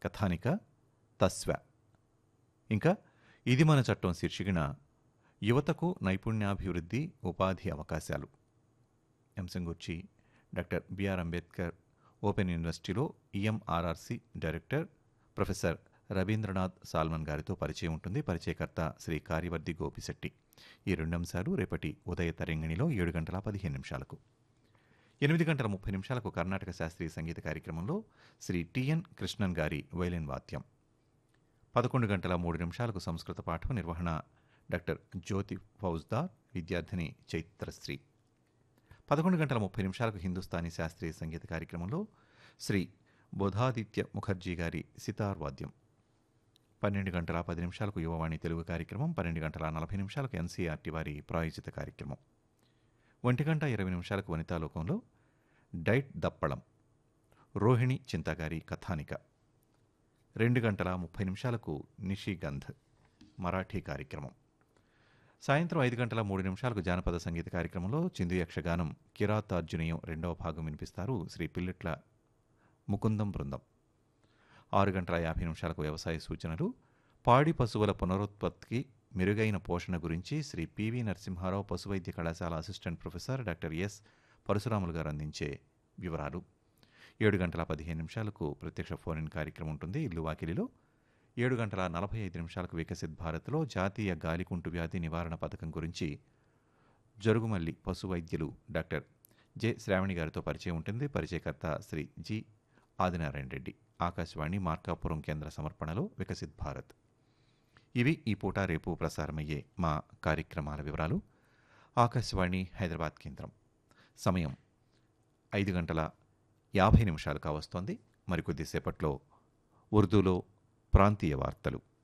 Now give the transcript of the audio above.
కథానిక తస్వ ఇంకా ఇది మన చట్టం శీర్షికన యువతకు నైపుణ్యాభివృద్ధి ఉపాధి అవకాశాలు అంశం గురించి డాక్టర్ బిఆర్ అంబేద్కర్ ఓపెన్ యూనివర్సిటీలో E M R R C director professor Ravindranath Solomon గారితో పరిచయం ఉంటుంది పరిచయకర్త శ్రీ కార్యవర్ధి గోపిశెట్టి ఈ రెండు అంశాలు రేపటి ఉదయ తరంగిణిలో ఏడు గంటల పదిహేను నిమిషాలకు ఎనిమిది గంటల ముప్పై నిమిషాలకు కర్ణాటక శాస్త్రీయ సంగీత కార్యక్రమంలో శ్రీ టిఎన్ కృష్ణన్ గారి వైలిన్ వాద్యం పదకొండు గంటల మూడు నిమిషాలకు సంస్కృత పాఠం నిర్వహణ డాక్టర్ జ్యోతి ఫౌజ్దార్ విద్యార్థిని చైత్రశ్రీ పదకొండు గంటల ముప్పై నిమిషాలకు హిందుస్థానీ శాస్త్రీయ సంగీత కార్యక్రమంలో శ్రీ బోధాదిత్య ముఖర్జీ గారి సితార్ వాద్యం పన్నెండు గంటల పది నిమిషాలకు యువవాణి తెలుగు కార్యక్రమం పన్నెండు గంటల నలభై నిమిషాలకు ఎన్సీఆర్టీ వారి ప్రాయోజిత కార్యక్రమం ఒంటి గంట ఇరవై నిమిషాలకు వనితాలోకంలో డైట్ దప్పళం రోహిణి చింతగారి కథానిక రెండు గంటల ముప్పై నిమిషాలకు నిషిగంధ్ మరాఠీ కార్యక్రమం సాయంత్రం ఐదు గంటల మూడు నిమిషాలకు జానపద సంగీత కార్యక్రమంలో చిందు యక్షగానం కిరాతార్జునీయం రెండవ భాగం వినిపిస్తారు శ్రీ పిల్లెట్ల ముకుందం బృందం ఆరు గంటల యాభై నిమిషాలకు వ్యవసాయ సూచనలు పాడి పశువుల పునరుత్పత్తికి మెరుగైన పోషణ గురించి శ్రీ పివి నరసింహారావు పశువైద్య కళాశాల assistant professor doctor S Parasuramulu గారు అందించే వివరాలు ఏడు గంటల పదిహేను నిమిషాలకు ప్రత్యక్ష ఫోన్ ఇన్ కార్యక్రమం ఉంటుంది ఇల్లు వాకిలిలో ఏడు గంటల నలభై ఐదు నిమిషాలకు వికసిత్ భారత్లో జాతీయ గాలికుంటు వ్యాధి నివారణ పథకం గురించి జరుగుమల్లి పశు వైద్యులు డాక్టర్ జె శ్రావణి గారితో పరిచయం ఉంటుంది పరిచయకర్త శ్రీ జి ఆదినారాయణ రెడ్డి ఆకాశవాణి మార్కాపురం కేంద్ర సమర్పణలో వికసిత్ భారత్ ఇవి ఈ పూట రేపు ప్రసారమయ్యే మా కార్యక్రమాల వివరాలు ఆకాశవాణి హైదరాబాద్ కేంద్రం సమయం ఐదు గంటల యాభై నిమిషాలు కావస్తోంది మరికొద్దిసేపట్లో ఉర్దూలో ప్రాంతీయ వార్తలు